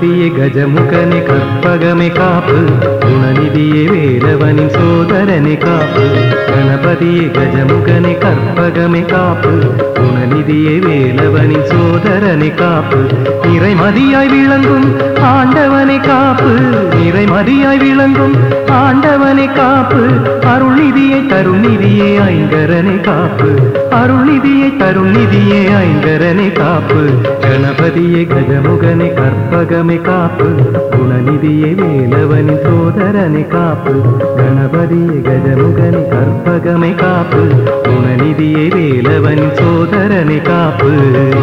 கணபதியே கஜமுகனே கற்பகமே காப்பு குணநிதியே வேலவனின் சோதரனே காப்பு கணபதியே கஜமுகனே கற்பகமே காப்பு குணநிதியே வேலவனின் சோதரனை காப்பு நிறைமதியாய் விளங்கும் ஆண்டவனை காப்பு நிறைமதியாய் விளங்கும் ஆண்டவனை காப்பு அருள்நிதியை தருள்நிதியே ஐங்கரனை காப்பு அருள்நிதியை தருள்நிதியே ஐங்கரனை காப்பு கணபதியே கஜமுகனை கற்பகமை காப்பு குணநிதியே வேலவனின் சோதரனை காப்பு கணபதியே கஜமுகனை கற்பகமை காப்பு குணநிதியே வேலவனின் சோதரனை காப்பு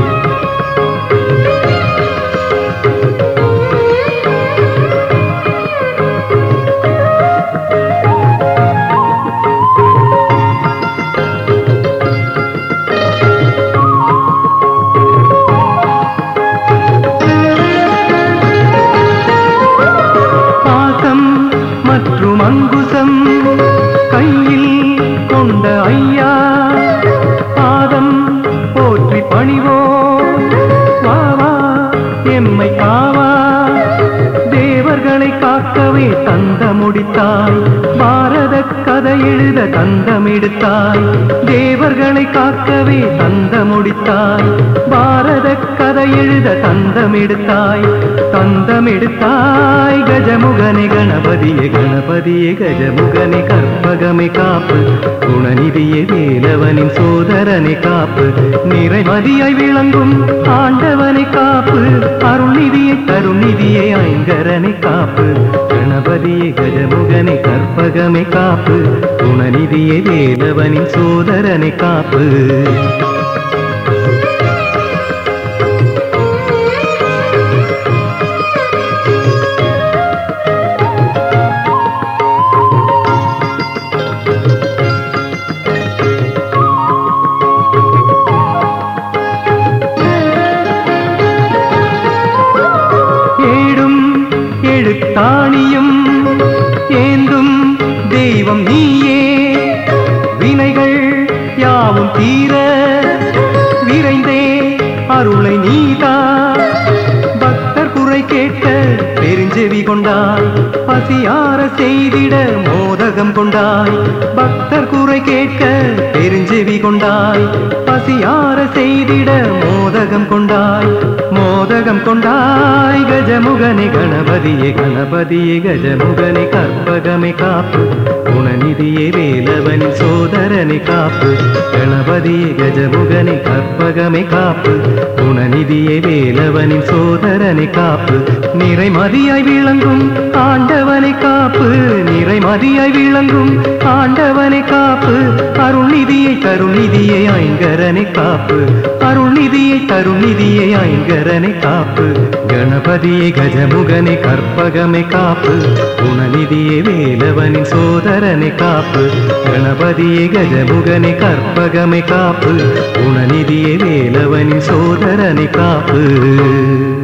பாசம் மற்றும் அங்குசம் கையில் கொண்ட ஐயா பாதம் போற்றி பணிவோ வா வா எம்மை காவா தேவர்களை காக்கவே தந்த முடித்தாய் பாரத கதை எழுத தந்தமெடுத்தாய் தேவர்களை காக்கவே தந்த முடித்தாய் பாரத கதை எழுத தந்தமெடுத்தாய் தந்தமெடுத்தாய் கஜமுகனே கணபதியே கணபதியே கஜமுகனே கற்பகமே காப்பு குணநிதியே வேலவனின் சோதரனை காப்பு நிறைமதியாய் விளங்கும் ஆண்டவனை காப்பு அருள்நிதியை தருள்நிதியை ஐங்கரனை காப்பு கணபதியே கஜமுகனை கற்பகமே காப்பு குணநிதியே வேலவனின் சோதரனை காப்பு ஏடும் எழுத்தாணியும் ஏந்தும் தெய்வம் நீயே வினைகள் யாவும் தீர விரைந்தே அருளை நீதா பக்தர் குறை கேட்க பெருஞ்செவி கொண்டாய் பசியார செய்திட மோதகம் கொண்டாய் பக்தர் குறை கேட்க பெருஞ்செவி கொண்டாய் பசியார செய்திட மோதகம் கொண்டாய் மோதகம் கொண்டாய் கஜமுகனே கணபதியே கணபதியே கஜமுகனே கற்பகமே காப்பு குணநிதியே வேலவனின் சோதரனை காப்பு கணபதியே கஜமுகனை கற்பகமே காப்பு குணநிதியே வேலவனின் சோதரனை காப்பு நிறைமதியாய் விளங்கும் ஆண்டவனை காப்பு நிறைமதியாய் விளங்கும் ஆண்டவனை காப்பு அருள்நிதியை தருள்நிதியை ஐங்கரனை காப்பு அருள்நிதியை தருள்நிதியை ஐங்கரனை காப்பு கணபதியை கஜமுகனை கற்பகமை காப்பு குணநிதியை வேலவனின் சோதரனை காப்பு கணபதியை கஜமுகனை கற்பகமை காப்பு குணநிதியை வேலவனின் சோதரனை காப்பு